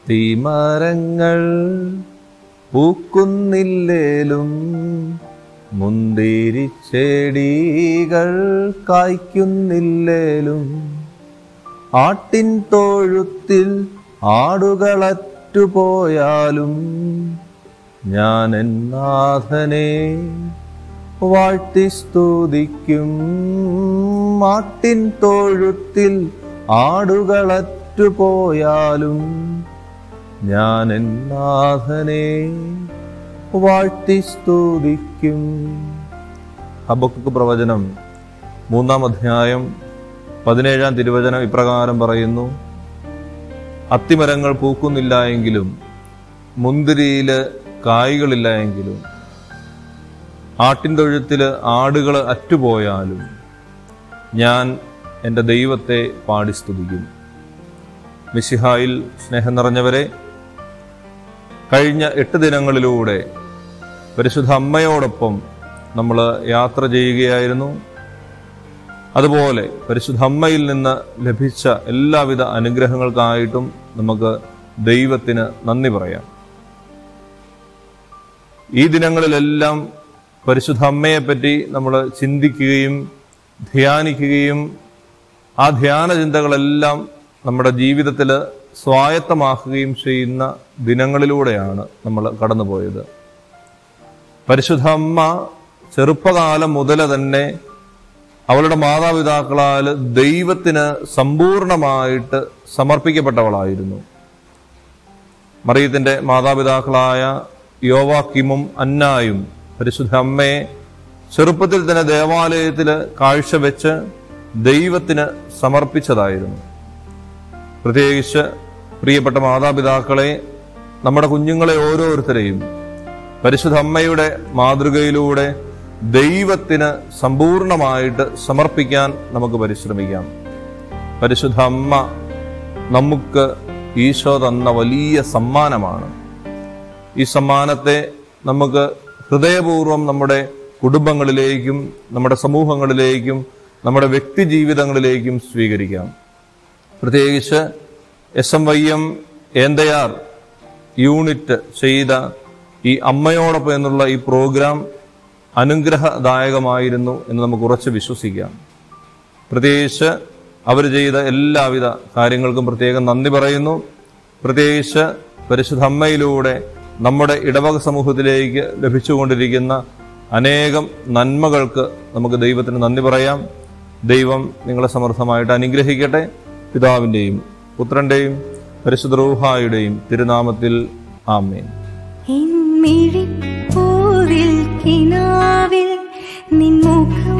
തീമരങ്ങൾ പൂക്കുന്നില്ലേലും മുന്തിരിച്ചെടികൾ കായ്ക്കുന്നില്ലേലും ആട്ടിൻ തൊഴുത്തിൽ ആടുകളറ്റുപോയാലും ഞാൻ എന്നാഥനെ വാഴ്ത്തി സ്തുതിക്കും ആട്ടിൻ തൊഴുത്തിൽ ആടുകളറ്റുപോയാലും ഞാൻ എന്നാഥനെ വാഴ്ത്തി സ്തുതിക്കും ഹബക്കുക്ക് പ്രവചനം മൂന്നാം അധ്യായം പതിനേഴാം തിരുവചനം ഇപ്രകാരം പറയുന്നു അത്തിമരങ്ങൾ പൂക്കുന്നില്ല എങ്കിലും മുന്തിരിയില് കായ്കളില്ല എങ്കിലും ആട്ടിൻ തൊഴുത്തില് ആടുകൾ അറ്റുപോയാലും ഞാൻ എൻ്റെ ദൈവത്തെ പാടി സ്തുതിക്കും മിശിഹായിൽ സ്നേഹം നിറഞ്ഞവരെ കഴിഞ്ഞ എട്ട് ദിനങ്ങളിലൂടെ പരിശുദ്ധ അമ്മയോടൊപ്പം നമ്മൾ യാത്ര ചെയ്യുകയായിരുന്നു അതുപോലെ പരിശുദ്ധ അമ്മയിൽ നിന്ന് ലഭിച്ച എല്ലാവിധ അനുഗ്രഹങ്ങൾക്കായിട്ടും നമുക്ക് ദൈവത്തിന് നന്ദി പറയാം ഈ ദിനങ്ങളിലെല്ലാം പരിശുദ്ധ അമ്മയെപ്പറ്റി നമ്മൾ ചിന്തിക്കുകയും ധ്യാനിക്കുകയും ആ ധ്യാന ചിന്തകളെല്ലാം നമ്മുടെ ജീവിതത്തിൽ സ്വായത്തമാക്കുകയും ചെയ്യുന്ന ദിനങ്ങളിലൂടെയാണ് നമ്മൾ കടന്നുപോയത് പരിശുദ്ധ അമ്മ ചെറുപ്പകാലം മുതൽ തന്നെ അവളുടെ മാതാപിതാക്കളാൽ ദൈവത്തിന് സമ്പൂർണമായിട്ട് സമർപ്പിക്കപ്പെട്ടവളായിരുന്നു മറിയത്തിന്റെ മാതാപിതാക്കളായ യോവാക്കിമും അന്നായും പരിശുദ്ധ അമ്മയെ ചെറുപ്പത്തിൽ തന്നെ ദേവാലയത്തിൽ കാഴ്ചവെച്ച് ദൈവത്തിന് സമർപ്പിച്ചതായിരുന്നു പ്രത്യേകിച്ച് പ്രിയപ്പെട്ട മാതാപിതാക്കളെ നമ്മുടെ കുഞ്ഞുങ്ങളെ ഓരോരുത്തരെയും പരിശുദ്ധ അമ്മയുടെ മാതൃകയിലൂടെ ദൈവത്തിന് സമ്പൂർണമായിട്ട് സമർപ്പിക്കാൻ നമുക്ക് പരിശ്രമിക്കാം പരിശുദ്ധ അമ്മ നമുക്ക് ഈശോ തന്ന വലിയ സമ്മാനമാണ് ഈ സമ്മാനത്തെ നമുക്ക് ഹൃദയപൂർവ്വം നമ്മുടെ കുടുംബങ്ങളിലേക്കും നമ്മുടെ സമൂഹങ്ങളിലേക്കും നമ്മുടെ വ്യക്തി ജീവിതങ്ങളിലേക്കും സ്വീകരിക്കാം പ്രത്യേകിച്ച് S M Y M Enthayar unit ചെയ്ത ഈ അമ്മയോടൊപ്പം എന്നുള്ള ഈ പ്രോഗ്രാം അനുഗ്രഹദായകമായിരുന്നു എന്ന് നമുക്ക് ഉറച്ച് വിശ്വസിക്കാം പ്രത്യേകിച്ച് അവർ ചെയ്ത എല്ലാവിധ കാര്യങ്ങൾക്കും പ്രത്യേകം നന്ദി പറയുന്നു പ്രത്യേകിച്ച് പരിശുദ്ധ അമ്മയിലൂടെ നമ്മുടെ ഇടവക സമൂഹത്തിലേക്ക് ലഭിച്ചുകൊണ്ടിരിക്കുന്ന അനേകം നന്മകൾക്ക് നമുക്ക് ദൈവത്തിന് നന്ദി പറയാം ദൈവം നിങ്ങളെ സമർത്ഥമായിട്ട് അനുഗ്രഹിക്കട്ടെ പിതാവിൻ്റെയും പുത്രൻ്റെയും പരിശുദ്ധ റൂഹായുടെയും തിരുനാമത്തിൽ ആമേൻ എൻ മിഴിപ്പൂവിൽ കിനാവിൽ നിൻ മുഖം